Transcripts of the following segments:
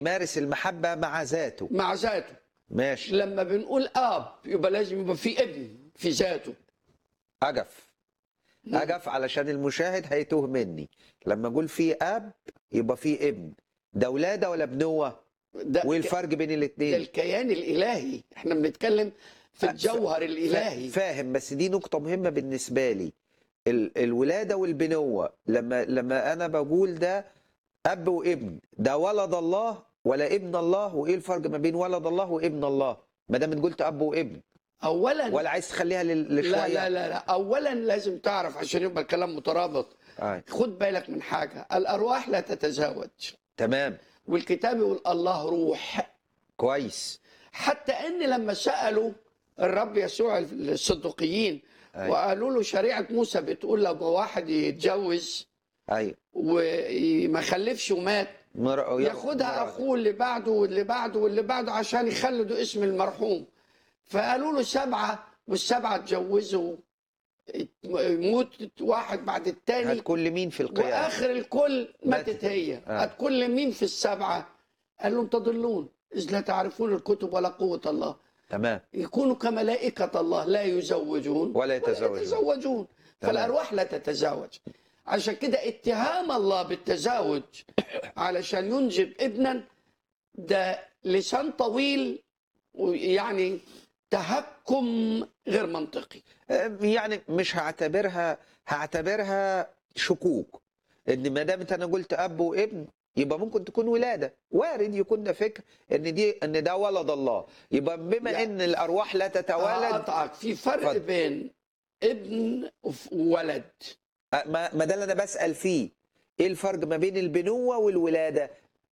مارس المحبة مع ذاته مع ذاته ماشي لما بنقول اب يبقى لازم يبقى في ابن في ذاته أجف أجف علشان المشاهد هيتوه مني لما أقول في أب يبقى في ابن ده ولادة ولا بنوة ده وإيه الفرق بين ده الاتنين الكيان الالهي احنا بنتكلم في ف- الجوهر الالهي فاهم بس دي نقطة مهمة بالنسبة لي ال- الولادة والبنوة لما لما أنا بقول ده أب وابن ده ولد الله ولا ابن الله وإيه الفرق ما بين ولد الله وابن الله ما دام قلت أب وابن اولا ولا عايز تخليها لل- لا لشوية لا لا لا اولا لازم تعرف عشان يبقى الكلام مترابط آه. خد بالك من حاجه الارواح لا تتزاوج تمام والكتاب يقول الله روح كويس حتى ان لما سالوا الرب يسوع الصدقيين أيوة. وقالوا له شريعه موسى بتقول لما واحد يتجوز أيوة وما خلفش ومات مر... ياخدها اخوه اللي بعده واللي بعده واللي بعده عشان يخلدوا اسم المرحوم فقالوا له سبعه والسبعه اتجوزوا يموت واحد بعد التاني هتكون لمين في القيامة واخر الكل ماتت ماتت. هي آه. هتكون لمين في السبعه قال لهم تضلون اذ لا تعرفون الكتب ولا قوه الله تمام يكونوا كملائكه الله لا يزوجون ولا يتزوجون. يتزوجون تمام. فالارواح لا تتزوج عشان كده اتهام الله بالتزاوج علشان ينجب ابنا ده لسان طويل ويعني تهكم غير منطقي يعني مش هعتبرها هعتبرها شكوك ان ما دامت انا قلت اب وابن يبقى ممكن تكون ولاده وارد يكون ده فكر ان دي ان ده ولد الله يبقى بما لا. ان الارواح لا تتوالد اقطعك في فرق اتفضل. بين ابن وولد أه، ما ما ده اللي انا بسال فيه ايه الفرق ما بين البنوه والولاده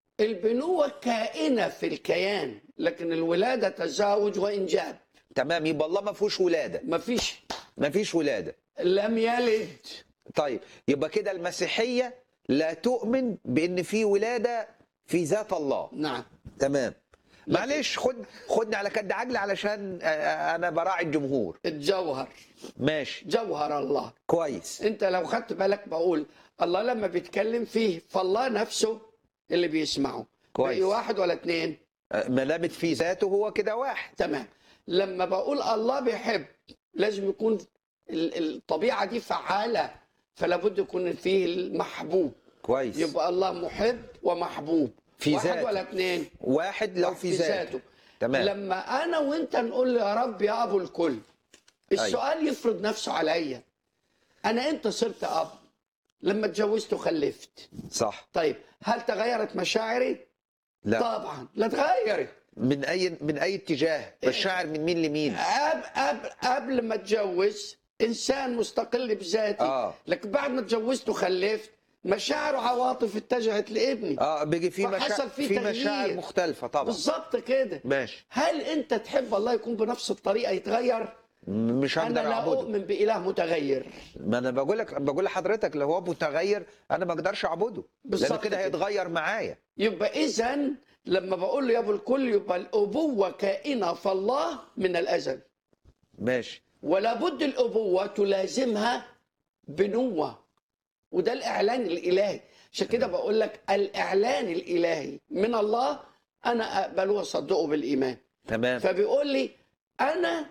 البنوة كائنة في الكيان لكن الولادة تزاوج وإنجاب تمام يبقى الله ما فيهوش ولاده مفيش ما فيش ولاده لم يلد طيب يبقى كده المسيحيه لا تؤمن بان في ولاده في ذات الله نعم تمام لكن- معلش خد خدني على كد عجل علشان آه، آه، انا براعي الجمهور الجوهر ماشي جوهر الله كويس انت لو خدت بالك بقول الله لما بيتكلم فيه فالله نفسه اللي بيسمعه كويس. بقي واحد ولا اتنين آه، ما دامت في ذاته هو كده واحد تمام لما بقول الله بيحب لازم يكون ال- الطبيعة دي فعالة فلا بد يكون فيه المحبوب كويس يبقى الله محب ومحبوب في واحد ذاته. ولا اتنين واحد لو في ذاته تمام لما انا وانت نقول له يا رب يا ابو الكل السؤال يفرض نفسه عليا انا امتى صرت اب لما اتجوزت وخلفت صح طيب هل تغيرت مشاعري لا طبعا لا تغيرت من اي من اي اتجاه مشاعر من مين لمين قبل قبل قبل ما اتجوز انسان مستقل بذاتي اه لكن بعد ما اتجوزت وخلفت مشاعر وعواطف اتجهت لابني اه بيجي في فحصل مشاعر فيه في تغيير. مشاعر مختلفه طبعا بالظبط كده ماشي هل انت تحب الله يكون بنفس الطريقه يتغير م- مش انا هقدر لا اعبده اؤمن باله متغير ما انا بقول لك بقول لحضرتك لو هو متغير انا ما اقدرش اعبده لانه بالظبط كده كده. هيتغير معايا يبقى اذا لما بقول له يا ابو الكل يبقى الابوه كائنه فالله من الازل ماشي ولا بد الابوه تلازمها بنوه وده الاعلان الالهي عشان كده بقول لك الاعلان الالهي من الله انا اقبله واصدقه بالايمان تمام فبيقول لي انا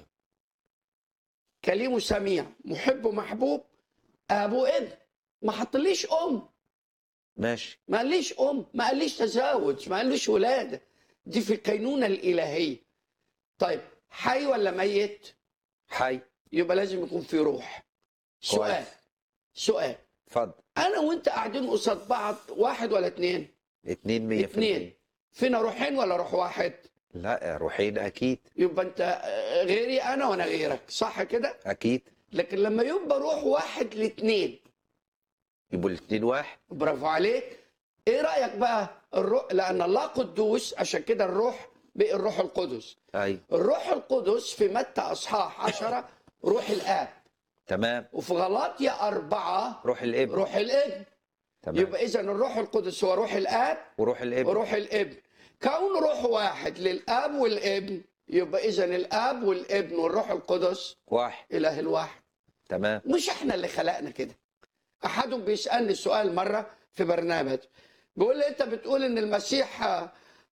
كليم سميع محب ومحبوب ابو ابن ما حطليش ام ماشي ما قاليش ام ما قاليش تزاوج ما قاليش ولاده دي في الكينونه الالهيه طيب حي ولا ميت حي يبقى لازم يكون في روح سؤال كويس. سؤال اتفضل انا وانت قاعدين قصاد بعض واحد ولا اتنين اتنين مية في المية اتنين فينا روحين ولا روح واحد لا روحين اكيد يبقى انت آه، غيري انا وانا غيرك صح كده اكيد لكن لما يبقى روح واحد لاتنين يبقوا الاتنين واحد برافو عليك ايه رايك بقى الروح لان الله قدوس عشان كده الروح بقى الروح القدس ايوه الروح القدس في متى اصحاح عشرة روح الاب تمام وفي غلاطيا أربعة روح الابن روح الابن تمام يبقى اذا الروح القدس هو روح الاب وروح الابن وروح الابن كون روح واحد للاب والابن يبقى اذا الاب والابن والروح القدس واحد اله الواحد تمام مش احنا اللي خلقنا كده احدهم بيسالني سؤال مره في برنامج بيقول لي انت بتقول ان المسيح